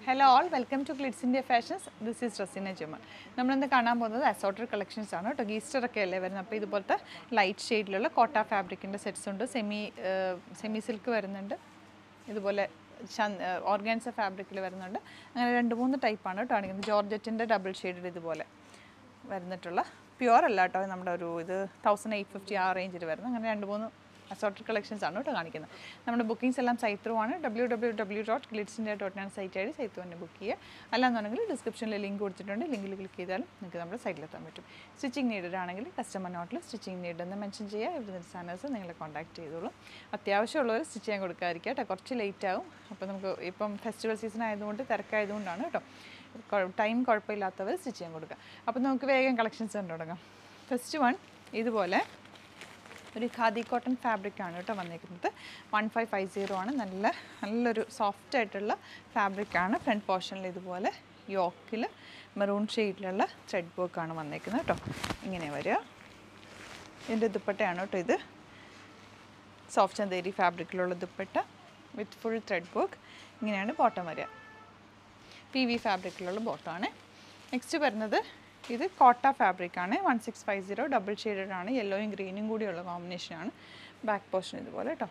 hello all welcome to Glids India fashions this is Raseena Juma നമ്മളിന്ന് കാണാൻ പോകുന്നത് അസോർട്ടർ കളക്ഷൻസ് ആണ് കേട്ടോ ഗീസ്റ്റർ ഒക്കെ അല്ലേ വരുന്നത് അപ്പോൾ ഇതുപോലത്തെ ലൈറ്റ് ഷെയ്ഡിലുള്ള കോട്ട ഫാബ്രിക്കിൻ്റെ സെറ്റ്സ് ഉണ്ട് സെമി സെമി സിൽക്ക് വരുന്നുണ്ട് ഇതുപോലെ ഓർഗാൻസ ഫാബ്രിക്കിൽ വരുന്നുണ്ട് അങ്ങനെ രണ്ട് മൂന്ന് ടൈപ്പാണ് കേട്ടോ കാണിക്കുന്നത് ജോർജറ്റിൻ്റെ ഡബിൾ ഷെയ്ഡിൽ ഇതുപോലെ വരുന്നിട്ടുള്ള പ്യുവർ അല്ല കേട്ടോ നമ്മുടെ ഒരു ഇത് തൗസൻഡ് എയ്റ്റ് ഫിഫ്റ്റി ആ റേഞ്ചിൽ വരുന്നത് അങ്ങനെ രണ്ട് മൂന്ന് അസോർട്ടഡ് കളക്ഷൻസ് ആണ് കേട്ടോ കാണിക്കുന്നത് നമ്മുടെ ബുക്കിംഗ്സ് എല്ലാം സൈറ്റ് ത്രൂ ആണ് W W W dot Glids India dot ഞാൻ സൈറ്റ് ആയി സൈറ്റ് തന്നെ ബുക്ക് ചെയ്യുക അല്ലാന്നുണ്ടെങ്കിൽ ഡിസ്ക്രിപ്ഷനിൽ ലിങ്ക് കൊടുത്തിട്ടുണ്ട് ലിങ്കിൽ ക്ലിക്ക് ചെയ്താലും നിങ്ങൾക്ക് നമ്മുടെ സൈറ്റിലെത്താൻ പറ്റും സ്റ്റിച്ചിങ് നീഡഡ് ആണെങ്കിൽ കസ്റ്റമർ നോട്ടിൽ സ്റ്റിച്ചിങ് നീഡ് എന്ന് മെൻഷൻ ചെയ്യുക ഇവിടുന്ന് ഡിസൈനേഴ്സ് നിങ്ങളെ കോൺടാക്ട് ചെയ്തോളൂ അത്യാവശ്യമുള്ളവർ സ്റ്റിച്ച് ചെയ്യാൻ കൊടുക്കാതിരിക്കുക കേട്ടോ കുറച്ച് ലേറ്റ് ആവും അപ്പോൾ നമുക്ക് ഇപ്പം ഫെസ്റ്റിവൽ സീസൺ ആയതുകൊണ്ട് തിരക്കായതുകൊണ്ടാണ് കേട്ടോ ടൈം കുഴപ്പമില്ലാത്തവർ സ്റ്റിച്ച് ചെയ്യാൻ കൊടുക്കുക അപ്പോൾ നമുക്ക് വേഗം കളക്ഷൻസ് കണ്ടു തുടങ്ങാം ഫസ്റ്റ് വൺ ഇതുപോലെ ഒരു ഖാദി കോട്ടൺ ഫാബ്രിക് ആണ് കേട്ടോ വന്നിരിക്കുന്നത് വൺ ഫൈവ് ഫൈവ് സീറോ ആണ് നല്ല നല്ലൊരു സോഫ്റ്റ് ആയിട്ടുള്ള ഫാബ്രിക് ആണ് ഫ്രണ്ട് പോർഷനിൽ ഇതുപോലെ യോക്കിൽ മെറൂൺ ഷെയ്ഡിലുള്ള ത്രെഡ് വർക്ക് ആണ് വന്നിരിക്കുന്നത് കേട്ടോ ഇങ്ങനെ വരിക ഇതിൻ്റെ ദുപ്പട്ടയാണ് കേട്ടോ ഇത് സോഫ്റ്റ് ചന്തേരി ഫാബ്രിക്കിലുള്ള dupatta with full thread work ഇങ്ങനെയാണ് ബോട്ടം വരിക പി വി ഫാബ്രിക്കിലുള്ള ബോട്ടമാണ് നെക്സ്റ്റ് വരുന്നത് ഇത് കോട്ട ഫാബ്രിക് ആണ് one six five zero double shaded ആണ് യെല്ലോയും ഗ്രീനും കൂടിയുള്ള കോമ്പിനേഷനാണ് ബാക്ക് പോർഷൻ ഇതുപോലെ കേട്ടോ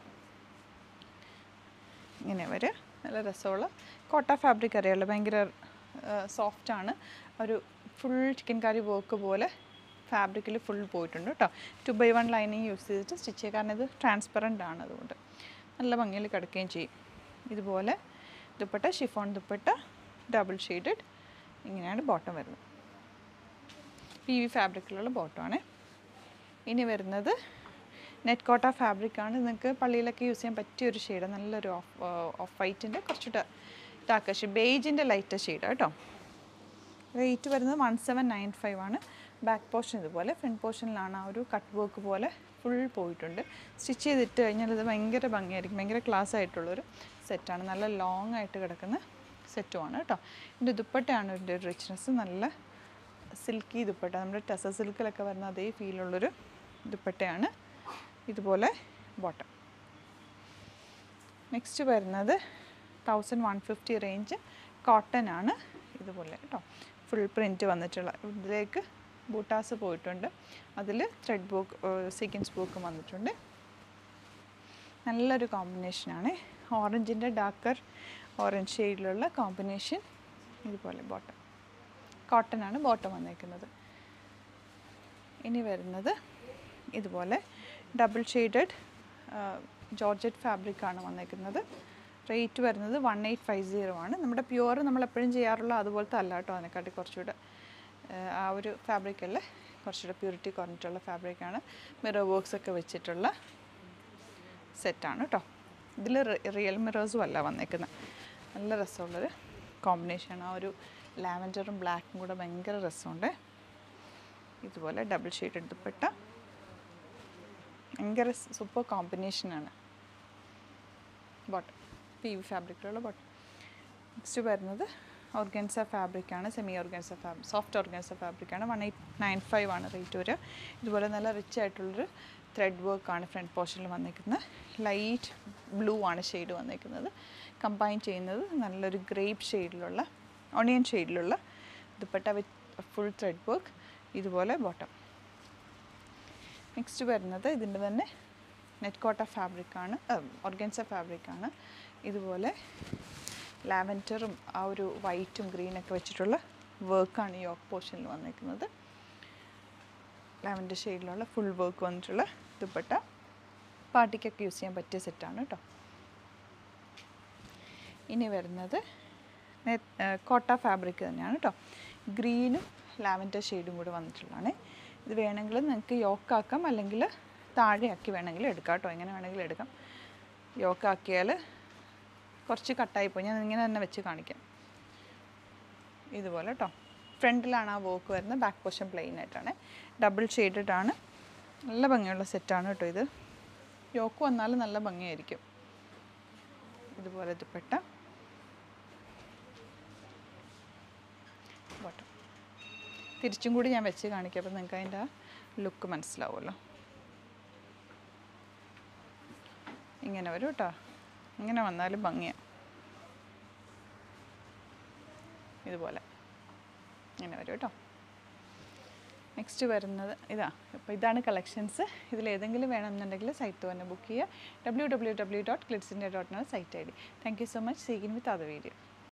ഇങ്ങനെ വരെ നല്ല രസമുള്ള കോട്ട ഫാബ്രിക് അറിയാമല്ലോ ഭയങ്കര സോഫ്റ്റ് ആണ് ഒരു ഫുൾ ചിക്കൻ കറി വർക്ക് പോലെ ഫാബ്രിക്കിൽ ഫുൾ പോയിട്ടുണ്ട് കേട്ടോ two by one lining use ചെയ്തിട്ട് സ്റ്റിച്ച് ചെയ്യുക കാരണം ഇത് ട്രാൻസ്പെറൻ്റ് ആണ് അതുകൊണ്ട് നല്ല ഭംഗിയിൽ കിടക്കുകയും ചെയ്യും ഇതുപോലെ dupatta chiffon dupatta double shaded ഇങ്ങനെയാണ് ബോട്ടം വരുന്നത് പി വി ഫാബ്രിക്കിലുള്ള ബോട്ടമാണ് ഇനി വരുന്നത് നെറ്റ് കോട്ട ഫാബ്രിക്കാണ് നിങ്ങൾക്ക് പള്ളിയിലൊക്കെ യൂസ് ചെയ്യാൻ പറ്റിയ ഒരു ഷെയ്ഡ് നല്ലൊരു ഓഫ് ഓഫ് വൈറ്റിൻ്റെ കുറച്ച് ഡാർക്ക് ഷെയ്ഡ് ബേജിൻ്റെ ലൈറ്റ് ഷെയ്ഡ് കേട്ടോ റേറ്റ് വരുന്നത് വൺ സെവൻ നയൻ ഫൈവ് ആണ് ബാക്ക് പോർഷൻ ഇതുപോലെ ഫ്രണ്ട് പോർഷനിലാണ് ആ ഒരു കട്ട് വർക്ക് പോലെ ഫുൾ പോയിട്ടുണ്ട് സ്റ്റിച്ച് ചെയ്തിട്ട് കഴിഞ്ഞാൽ ഇത് ഭയങ്കര ഭംഗിയായിരിക്കും ഭയങ്കര ക്ലാസ് ആയിട്ടുള്ളൊരു സെറ്റാണ് നല്ല ലോങ് ആയിട്ട് കിടക്കുന്ന സെറ്റുമാണ് കേട്ടോ ഇതിൻ്റെ ദുപ്പട്ടയാണ് ഇതിൻ്റെ ഒരു റിച്ച്നെസ് നല്ല സിൽക്കി ദുപ്പട്ട നമ്മുടെ ടെസ സിൽക്കിലൊക്കെ വരുന്ന അതേ ഫീലുള്ളൊരു ദുപ്പട്ടയാണ് ഇതുപോലെ ബോട്ടം നെക്സ്റ്റ് വരുന്നത് thousand one fifty range cotton ആണ് ഇതുപോലെ കേട്ടോ ഫുൾ പ്രിൻറ്റ് വന്നിട്ടുള്ള ഇതിലേക്ക് ബൂട്ടാസ് പോയിട്ടുണ്ട് അതിൽ ത്രെഡ് ബുക്ക് സീക്വൻസ് ബുക്കും വന്നിട്ടുണ്ട് നല്ലൊരു കോമ്പിനേഷനാണ് ഓറഞ്ചിൻ്റെ ഡാർക്കർ ഓറഞ്ച് ഷെയ്ഡിലുള്ള കോമ്പിനേഷൻ ഇതുപോലെ ബോട്ടം കോട്ടൺ ആണ് ബോട്ടം വന്നേക്കുന്നത് ഇനി വരുന്നത് ഇതുപോലെ ഡബിൾ ഷെയ്ഡഡ് ജോർജറ്റ് ഫാബ്രിക് ആണ് വന്നേക്കുന്നത് റേറ്റ് വരുന്നത് വൺ എയ്റ്റ് ഫൈവ് സീറോ ആണ് നമ്മുടെ പ്യുവർ നമ്മൾ എപ്പോഴും ചെയ്യാറുള്ള അതുപോലത്തെ അല്ല കേട്ടോ അതിനെക്കാട്ടി കുറച്ചുകൂടെ ആ ഒരു ഫാബ്രിക്കല്ല കുറച്ചുകൂടെ പ്യൂരിറ്റി കുറഞ്ഞിട്ടുള്ള ഫാബ്രിക്കാണ് മിറർ വർക്ക്സ് ഒക്കെ വെച്ചിട്ടുള്ള സെറ്റാണ് കേട്ടോ ഇതിൽ റിയൽ മിറേഴ്സും അല്ല വന്നേക്കുന്നത് നല്ല രസമുള്ളൊരു കോമ്പിനേഷനാണ് ആ ഒരു ലാവൻഡറും ബ്ലാക്കും കൂടെ ഭയങ്കര രസമുണ്ട് ഇതുപോലെ ഡബിൾ ഷെയ്ഡ് എടുത്തപ്പെട്ട ഭയങ്കര സൂപ്പർ കോമ്പിനേഷനാണ് ബോട്ടം പി വി ഫാബ്രിക്കിലുള്ള ബോട്ടം നെക്സ്റ്റ് വരുന്നത് ഓർഗൻസ ഫാബ്രിക്കാണ് semi organza fabric soft organza ഫാബ്രിക്കാണ് വൺ എയ്റ്റ് നയൻ ഫൈവ് ആണ് റേറ്റ് വരിക ഇതുപോലെ നല്ല റിച്ച് ആയിട്ടുള്ളൊരു ത്രെഡ് വർക്കാണ് ഫ്രണ്ട് പോർഷനിൽ വന്നിരിക്കുന്നത് ലൈറ്റ് ബ്ലൂ ആണ് ഷെയ്ഡ് വന്നിരിക്കുന്നത് കമ്പൈൻ ചെയ്യുന്നത് നല്ലൊരു ഗ്രേപ്പ് ഷെയ്ഡിലുള്ള ഓണിയൻ ഷെയ്ഡിലുള്ള dupatta with full thread work ഇതുപോലെ ബോട്ടം നെക്സ്റ്റ് വരുന്നത് ഇതിൻ്റെ തന്നെ നെറ്റ് കോട്ട ഫാബ്രിക്കാണ് ഓർഗൻസ ഫാബ്രിക്കാണ് ഇതുപോലെ ലാവൻഡറും ആ ഒരു വൈറ്റും ഗ്രീനൊക്കെ വെച്ചിട്ടുള്ള വർക്കാണ് ഈ യോക്ക് പോർഷനിൽ വന്നിരിക്കുന്നത് ലാവൻഡർ ഷെയ്ഡിലുള്ള ഫുൾ വർക്ക് വന്നിട്ടുള്ള ദുപ്പട്ട പാർട്ടിക്കൊക്കെ യൂസ് ചെയ്യാൻ പറ്റിയ സെറ്റാണ് കേട്ടോ ഇനി വരുന്നത് കോട്ട ഫാബ്രിക് തന്നെയാണ് കേട്ടോ ഗ്രീനും ലാവൻഡർ ഷെയ്ഡും കൂടെ വന്നിട്ടുള്ളതാണ് ഇത് വേണമെങ്കിൽ നിങ്ങൾക്ക് യോക്കാക്കാം അല്ലെങ്കിൽ താഴെയാക്കി വേണമെങ്കിൽ എടുക്കാം കേട്ടോ എങ്ങനെ വേണമെങ്കിലും എടുക്കാം യോക്കാക്കിയാൽ കുറച്ച് കട്ടായിപ്പോയി ഞാൻ ഇങ്ങനെ തന്നെ വെച്ച് കാണിക്കാം ഇതുപോലെ കേട്ടോ ഫ്രണ്ടിലാണ് ആ വർക്ക് വരുന്നത് ബാക്ക് പോർഷൻ പ്ലെയിൻ ആയിട്ടാണ് ഡബിൾ ഷെയ്ഡഡ് ആണ് നല്ല ഭംഗിയുള്ള സെറ്റാണ് കേട്ടോ ഇത് യോക്ക് വന്നാലും നല്ല ഭംഗിയായിരിക്കും ഇതുപോലെ ദുപ്പട്ട ബോട്ടം തിരിച്ചും കൂടി ഞാൻ വെച്ച് കാണിക്കാം അപ്പോൾ നിങ്ങൾക്ക് അതിൻ്റെ ആ ലുക്ക് മനസ്സിലാവുമല്ലോ ഇങ്ങനെ വരും കേട്ടോ ഇങ്ങനെ വന്നാലും ഭംഗിയാണ് ഇതുപോലെ ഇങ്ങനെ വരും കേട്ടോ നെക്സ്റ്റ് വരുന്നത് ഇതാ അപ്പോൾ ഇതാണ് കളക്ഷൻസ് ഇതിൽ ഏതെങ്കിലും വേണമെന്നുണ്ടെങ്കിൽ സൈറ്റ് തന്നെ ബുക്ക് ചെയ്യുക W W W dot Glids India dot site I D thank you so much seeking with അത് വീഡിയോ